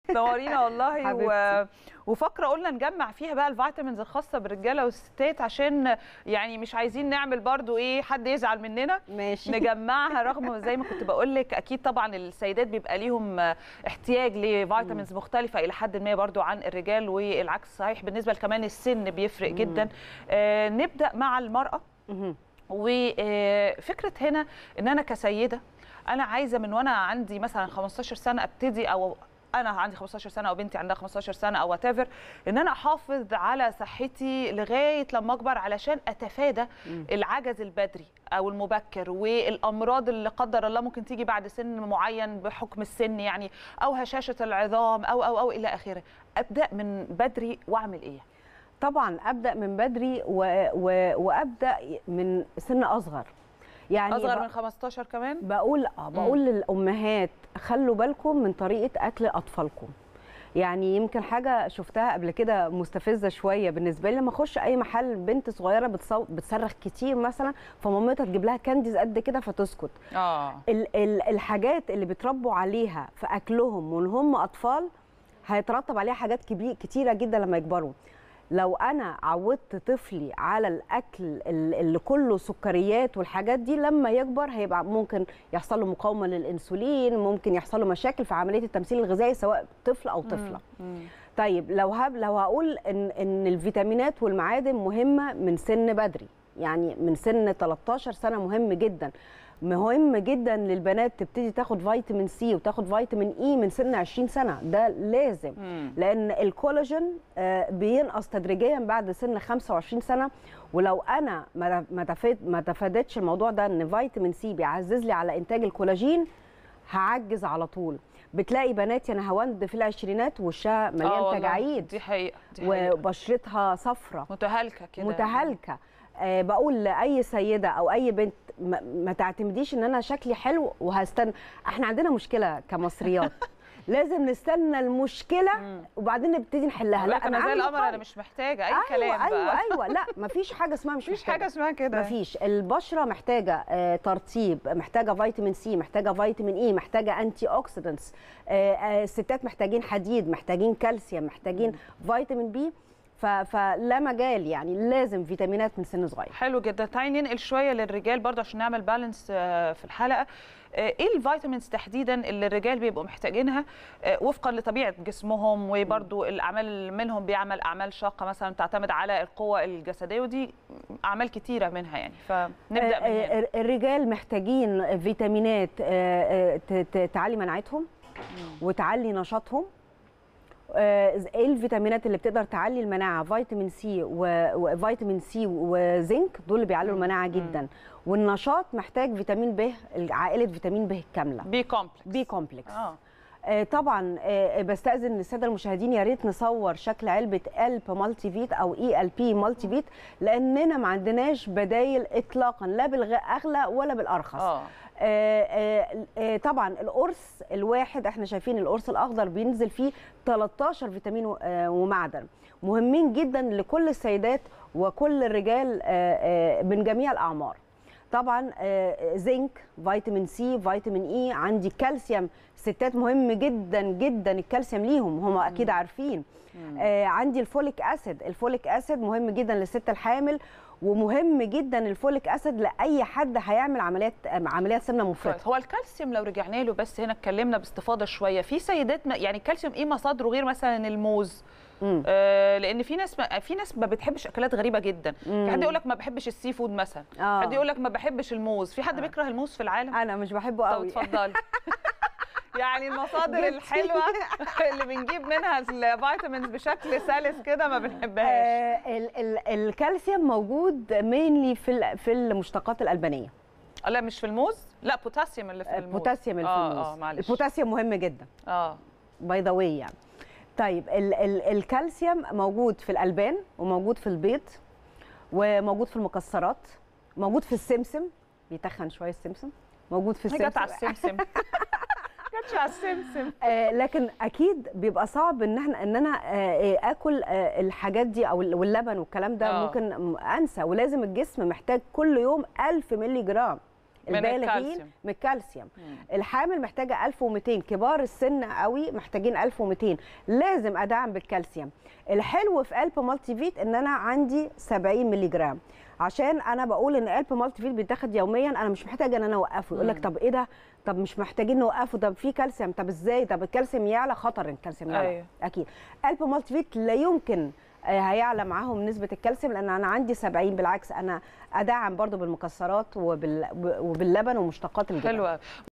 نورينا والله و... حبيبتي. وفقره قلنا نجمع فيها بقى الفيتامينز الخاصه بالرجاله والستات عشان يعني مش عايزين نعمل برضو ايه حد يزعل مننا ماشي نجمعها رغم زي ما كنت بقول لك اكيد طبعا السيدات بيبقى ليهم احتياج لفيتامينز مختلفه الى حد ما برضو عن الرجال والعكس صحيح بالنسبه كمان السن بيفرق جدا آه نبدا مع المراه مهم. وفكره هنا ان انا كسيده انا عايزه من وانا عندي مثلا 15 سنه ابتدي او انا عندي 15 سنه او بنتي عندها 15 سنه او وات ان انا احافظ على صحتي لغايه لما اكبر علشان اتفادى العجز البدري او المبكر والامراض اللي قدر الله ممكن تيجي بعد سن معين بحكم السن يعني او هشاشه العظام او او او الى اخره ابدا من بدري واعمل ايه طبعا ابدا من بدري و... و... وابدا من سن اصغر يعني اصغر ب- من 15 كمان بقول اه بقول للامهات خلوا بالكم من طريقه اكل اطفالكم يعني يمكن حاجه شفتها قبل كده مستفزه شويه بالنسبه لي لما اخش اي محل بنت صغيره بتصو... بتصرخ كتير مثلا فمامتها تجيب لها كانديز قد كده فتسكت اه ال... ال... الحاجات اللي بتربوا عليها في اكلهم وان هم اطفال هيترتب عليها حاجات كبير كتيره جدا لما يكبروا لو انا عودت طفلي على الاكل ال- اللي كله سكريات والحاجات دي لما يكبر هيبقى ممكن يحصل له مقاومه للانسولين ممكن يحصل له مشاكل في عمليه التمثيل الغذائي سواء طفل او طفله طيب لو هب لو هقول ان ان الفيتامينات والمعادن مهمه من سن بدري يعني من سن 13 سنه مهم جدا مهم جدا للبنات تبتدي تاخد فيتامين سي وتاخد فيتامين اي من سن 20 سنه ده لازم مم. لان الكولاجين آه، بينقص تدريجيا بعد سن 25 سنه ولو انا ما ما تفاد- ما تفادتش الموضوع ده ان فيتامين سي بيعزز لي على انتاج الكولاجين هعجز على طول بتلاقي بنات يا نهاوند في العشرينات وشها آه مليان والله، تجاعيد دي حقيقه دي حقيقه وبشرتها صفرة متهالكه كده متهالكه آه بقول لاي سيده او اي بنت ما, ما تعتمديش ان انا شكلي حلو وهستنى احنا عندنا مشكله كمصريات لازم نستنى المشكله وبعدين نبتدي نحلها لا انا زي عندي القمر انا قلب. مش محتاجه اي ايوه كلام ايوه بقى ايوه لا مفيش حاجه اسمها مش مفيش محتاجة. حاجه اسمها كده مفيش البشره محتاجه آه، ترطيب محتاجه فيتامين سي محتاجه فيتامين اي محتاجه انتي اوكسيدنتس آه، آه، الستات محتاجين حديد محتاجين كالسيوم محتاجين فيتامين بي ف- فلا مجال يعني لازم فيتامينات من سن صغير حلو جدا تعالي ننقل شويه للرجال برضه عشان نعمل بالانس آه، في الحلقه آه، ايه الفيتامينز تحديدا اللي الرجال بيبقوا محتاجينها آه، وفقا لطبيعه جسمهم وبرضه الاعمال منهم بيعمل اعمال شاقه مثلا تعتمد على القوه الجسديه ودي اعمال كتيره منها يعني فنبدا من آه، هنا آه، الرجال محتاجين فيتامينات آه، آه، ت- ت- تعلي مناعتهم وتعلي نشاطهم آه، ايه الفيتامينات اللي بتقدر تعلي المناعه فيتامين سي و- وفيتامين سي وزنك دول اللي بيعلوا المناعه جدا والنشاط محتاج فيتامين ب عائله فيتامين ب الكامله بي كومبلكس بي كومبلكس اه آه، طبعا آه، بستاذن الساده المشاهدين يا ريت نصور شكل علبه الب مالتي فيت او اي ال بي مالتي فيت لاننا ما عندناش بدايل اطلاقا لا بالاغلى ولا بالارخص اه آه، آه، آه، طبعا القرص الواحد احنا شايفين القرص الاخضر بينزل فيه 13 فيتامين و- آه، ومعدن مهمين جدا لكل السيدات وكل الرجال آه، آه، من جميع الاعمار طبعا آه، زنك فيتامين سي فيتامين اي عندي كالسيوم ستات مهم جدا جدا الكالسيوم ليهم هم اكيد عارفين آه، عندي الفوليك اسيد الفوليك اسيد مهم جدا للست الحامل ومهم جدا الفوليك اسيد لاي حد هيعمل عمليات عمليات سمنه مفرطه كويس. هو الكالسيوم لو رجعنا له بس هنا اتكلمنا باستفاضه شويه في سيدات ما يعني الكالسيوم ايه مصادره غير مثلا الموز مم. آه لان في ناس ما في ناس ما بتحبش اكلات غريبه جدا في حد مم. يقول لك ما بحبش السي فود مثلا آه. حد يقول لك ما بحبش الموز في حد بيكره الموز في العالم انا مش بحبه طب قوي اتفضلي يعني المصادر جبتي. الحلوه اللي بنجيب منها الفيتامينز بشكل سلس كده ما بنحبهاش آه ال ال الكالسيوم موجود مينلي في ال- في المشتقات الالبانيه لا مش في الموز لا بوتاسيوم اللي في الموز البوتاسيوم اللي في اه الموز اه معلش البوتاسيوم مهم جدا اه باي ذا واي يعني طيب ال ال الكالسيوم موجود في الالبان وموجود في البيض وموجود في المكسرات موجود في السمسم بيتخن شويه السمسم موجود في هي جت على السمسم السمسم جاتش على السمسم آه لكن اكيد بيبقى صعب ان احنا ان انا آه آه، اكل آه الحاجات دي او ال- واللبن والكلام ده آه. ممكن م- انسى ولازم الجسم محتاج كل يوم 1000 مللي جرام من البالغين الكالسيوم. من الكالسيوم الحامل محتاجه 1200 كبار السن قوي محتاجين 1200 لازم ادعم بالكالسيوم الحلو في قلب مالتي فيت ان انا عندي 70 مللي جرام عشان انا بقول ان قلب مالتي فيت بيتاخد يوميا انا مش محتاجه ان انا اوقفه يقول لك طب ايه ده طب مش محتاجين نوقفه طب في كالسيوم طب ازاي طب الكالسيوم يعلى خطر الكالسيوم يعلى أيوة. اكيد قلب مالتي فيت لا يمكن آه، هيعلى معاهم نسبه الكالسيوم لان انا عندي 70 بالعكس انا ادعم برضو بالمكسرات وبال... وباللبن ومشتقات الجبن حلوه